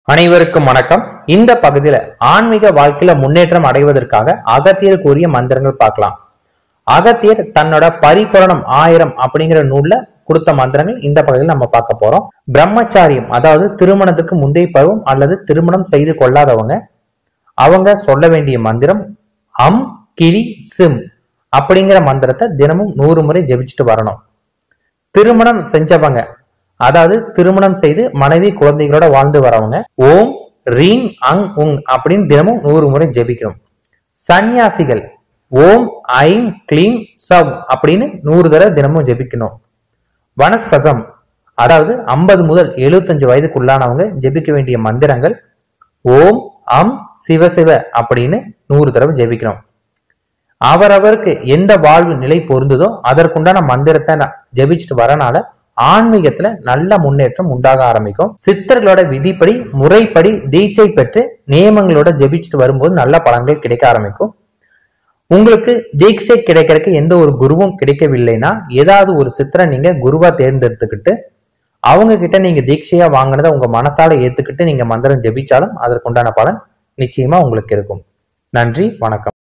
அனைவருக்கும் வணக்கம் இந்த பகுதியில ஆன்மீக வாழ்க்கையில முன்னேற்றம் அடைவதற்காக அகத்தியர் கூறிய மந்திரங்கள் பார்க்கலாம் அகத்தியர் தன்னோட பரிபூரணம் ஆயிரம் அப்படிங்கிற நூல்ல கொடுத்த மந்திரங்கள் இந்த பகுதியில் நம்ம பார்க்க போறோம் பிரம்மச்சாரியம் அதாவது திருமணத்துக்கு முந்தைய பருவம் அல்லது திருமணம் செய்து கொள்ளாதவங்க அவங்க சொல்ல வேண்டிய மந்திரம் அம் கிளி சிம் அப்படிங்கிற மந்திரத்தை தினமும் நூறு முறை ஜெபிச்சுட்டு வரணும் திருமணம் செஞ்சவங்க அதாவது திருமணம் செய்து மனைவி குழந்தைகளோட வாழ்ந்து வரவங்க ஓம் ரீம் அங் உங் அப்படின்னு தினமும் நூறு முறை ஜெபிக்கணும் சந்நியாசிகள் ஓம் ஐம் க்ளீம் சவ் அப்படின்னு நூறு தடவை தினமும் ஜெபிக்கணும் வனஸ்பதம் அதாவது ஐம்பது முதல் எழுபத்தஞ்சு வயதுக்குள்ளானவங்க ஜெபிக்க வேண்டிய மந்திரங்கள் ஓம் அம் சிவசிவ அப்படின்னு நூறு தடவை ஜெபிக்கணும் அவரவருக்கு எந்த வாழ்வு நிலை பொருந்ததோ அதற்குண்டான மந்திரத்தை நான் ஜெபிச்சுட்டு வரனால ஆன்மீகத்துல நல்ல முன்னேற்றம் உண்டாக ஆரம்பிக்கும் சித்தர்களோட விதிப்படி முறைப்படி தீட்சை பெற்று நியமங்களோட ஜெபிச்சுட்டு வரும்போது நல்ல பலன்கள் கிடைக்க ஆரம்பிக்கும் உங்களுக்கு தீட்சை கிடைக்கிறதுக்கு எந்த ஒரு குருவும் கிடைக்கவில்லைன்னா ஏதாவது ஒரு சித்தரை நீங்க குருவா தேர்ந்தெடுத்துக்கிட்டு அவங்க கிட்ட நீங்க தீட்சையா வாங்கினதை உங்க மனத்தால ஏத்துக்கிட்டு நீங்க மந்திரம் ஜெபிச்சாலும் அதற்குண்டான பலன் நிச்சயமா உங்களுக்கு இருக்கும் நன்றி வணக்கம்